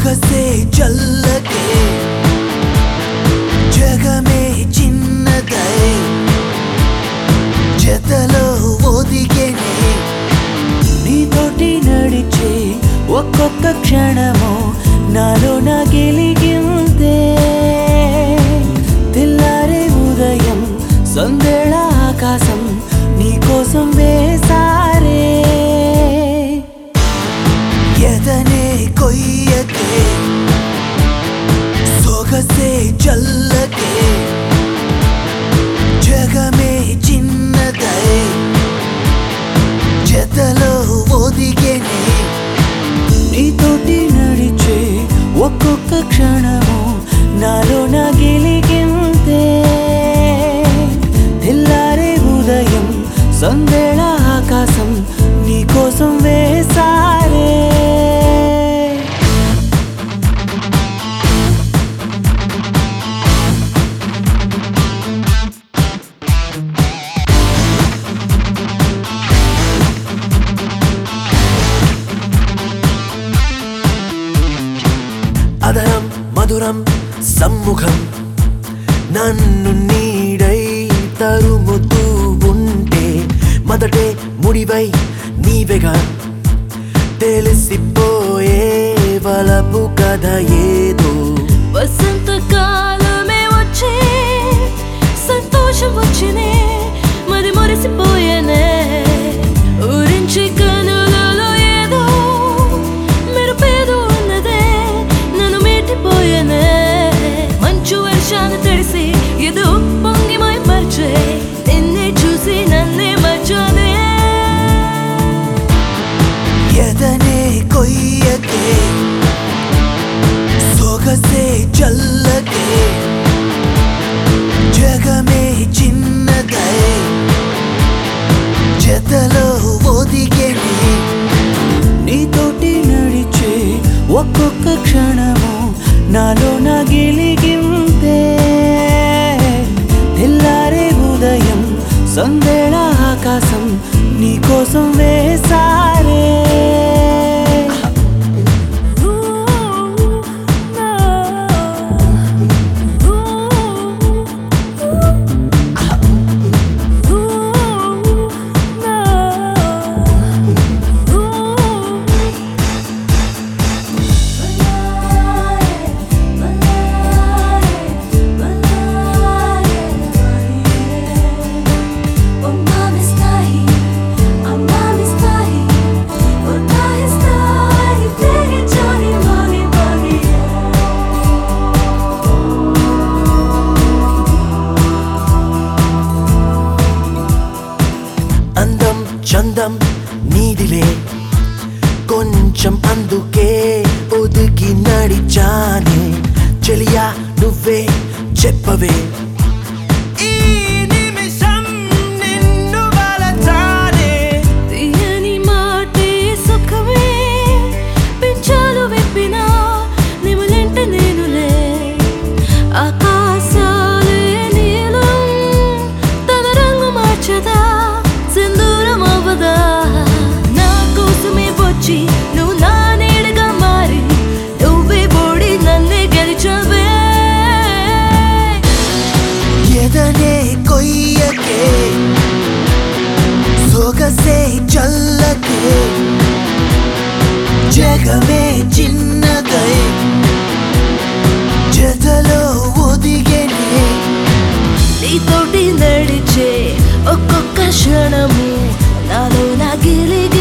సొగసే చల్లకే జగమే చిన్నదై జతలో ఒదిగేనే నీతోటి నడిచే ఒక్కొక్క క్షణము నాలో నా గెలిగిందే తెల్లారే ఉదయం సందేళ ఆకాశం నీకోసం వేసారే ఎదనే కొయ్యకే సొగసే చల్లకే జగమే చిన్నదై జతలో ఒదిగేనే నీతోటి నడిచే ఒక్కొక్క క్షణము నాలో నా గెలిగిందే తెల్లారే ఉదయం సందేళ ఆకాశం నీకోసం వేసారే అదరం మధురం సమ్ముఖం నన్ను నీడై తరుముతూ ఉంటే మొదటే ముడివై నీవెగా తెలిసిపోయే వలపు కథ ఏదో వసంతకాలమే వచ్చే సంతోషం వచ్చినే మరి మురిసిపోయేనే ఊరించి కనులలో ఏదో మెరుపేదో ఉన్నదే నన్ను మీటిపోయేనే మంచు వర్షాన్ని తడిసి ఏదో పొంగి మై మర్చే నిన్నే చూసి నన్నే మర్చానే ఎదనే కొయ్యకే సొగసే చల్లకే జగమే చిన్నదై జతలో ఒదిగేనే నీతోటి నడిచే ఒక్కొక్క క్షణము నాలో నా గెలిగిందే తెల్లారే ఉదయం సందేళ ఆకాశం నీకోసం వేసారే అందం చందం నీదిలే కొంచెం అందుకే ఒదిగి నడిచానే చెలియా నువ్వే చెప్పవే ఈ నిమిషం నిన్ను వలచానే తీయని మాటే సుఖమే పెంచాలు విప్పినా నిములెంట నేనులే ఆకాశాలే నీలం తన రంగు మార్చదా సింధూరం అవ్వదా నా కోసమే వచ్చి నువ్వు నా నీడగా మారి నువ్వే బోడి నన్నే గెలిచవే ఎదనే కొయ్యకే సొగసే చల్లకే జగమే చిన్నదై జతలో ఒదిగేనే నీతోటి నడిచే ఒక్కొక్క క్షణము నాలో నా గిలిగి